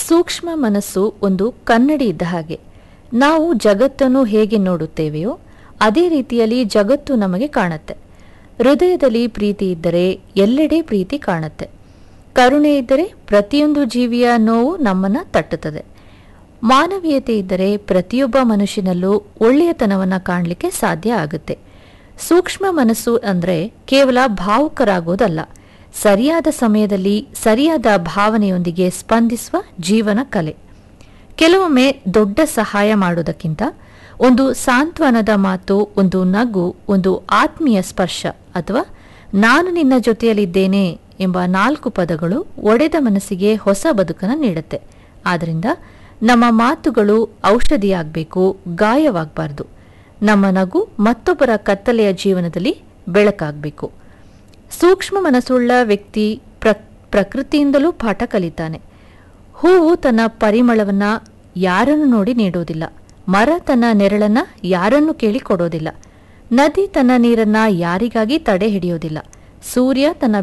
ಸೂಕ್ಷ್ಮ ಮನಸ್ಸು ಒಂದು ಕನ್ನಡಿ ಇದ್ದ ಹಾಗೆ ನಾವು ಜಗತ್ತನ್ನು ಹೇಗೆ ನೋಡುತ್ತೇವೆಯೋ ಅದೇ ರೀತಿಯಲ್ಲಿ ಜಗತ್ತು ನಮಗೆ ಕಾಣುತ್ತೆ ಹೃದಯದಲ್ಲಿ ಪ್ರೀತಿ ಇದ್ದರೆ ಎಲ್ಲೆಡೆ ಪ್ರೀತಿ ಕಾಣುತ್ತೆ ಕರುಣೆ ಇದ್ದರೆ ಪ್ರತಿಯೊಂದು ಜೀವಿಯ ನೋವು ನಮ್ಮನ್ನ ತಟ್ಟುತ್ತದೆ ಮಾನವೀಯತೆ ಇದ್ದರೆ ಪ್ರತಿಯೊಬ್ಬ ಮನುಷ್ಯನಲ್ಲೂ ಒಳ್ಳೆಯತನವನ್ನ ಕಾಣಲಿಕ್ಕೆ ಸಾಧ್ಯ ಆಗುತ್ತೆ ಸೂಕ್ಷ್ಮ ಮನಸ್ಸು ಅಂದ್ರೆ ಕೇವಲ ಭಾವುಕರಾಗೋದಲ್ಲ ಸರಿಯಾದ ಸಮಯದಲ್ಲಿ ಸರಿಯಾದ ಭಾವನೆಯೊಂದಿಗೆ ಸ್ಪಂದಿಸುವ ಜೀವನ ಕಲೆ ಕೆಲವೊಮ್ಮೆ ದೊಡ್ಡ ಸಹಾಯ ಮಾಡೋದಕ್ಕಿಂತ ಒಂದು ಸಾಂತ್ವನದ ಮಾತು ಒಂದು ನಗು ಒಂದು ಆತ್ಮೀಯ ಸ್ಪರ್ಶ ಅಥವಾ ನಾನು ನಿನ್ನ ಜೊತೆಯಲ್ಲಿದ್ದೇನೆ ಎಂಬ ನಾಲ್ಕು ಪದಗಳು ಒಡೆದ ಮನಸ್ಸಿಗೆ ಹೊಸ ಬದುಕನ್ನು ನೀಡುತ್ತೆ ಆದ್ದರಿಂದ ನಮ್ಮ ಮಾತುಗಳು ಔಷಧಿಯಾಗಬೇಕು ಗಾಯವಾಗಬಾರ್ದು ನಮ್ಮ ನಗು ಮತ್ತೊಬ್ಬರ ಕತ್ತಲೆಯ ಜೀವನದಲ್ಲಿ ಬೆಳಕಾಗಬೇಕು ಸೂಕ್ಷ್ಮ ಮನಸ್ಸುಳ್ಳ ವ್ಯಕ್ತಿ ಪ್ರ ಪ್ರಕೃತಿಯಿಂದಲೂ ಪಾಠ ಕಲಿತಾನೆ ಹೂವು ತನ್ನ ಪರಿಮಳವನ್ನ ಯಾರನ್ನು ನೋಡಿ ನೀಡೋದಿಲ್ಲ ಮರ ತನ್ನ ನೆರಳನ್ನ ಯಾರನ್ನು ಕೇಳಿ ಕೊಡೋದಿಲ್ಲ ನದಿ ತನ್ನ ನೀರನ್ನ ಯಾರಿಗಾಗಿ ತಡೆ ಹಿಡಿಯೋದಿಲ್ಲ ಸೂರ್ಯ ತನ್ನ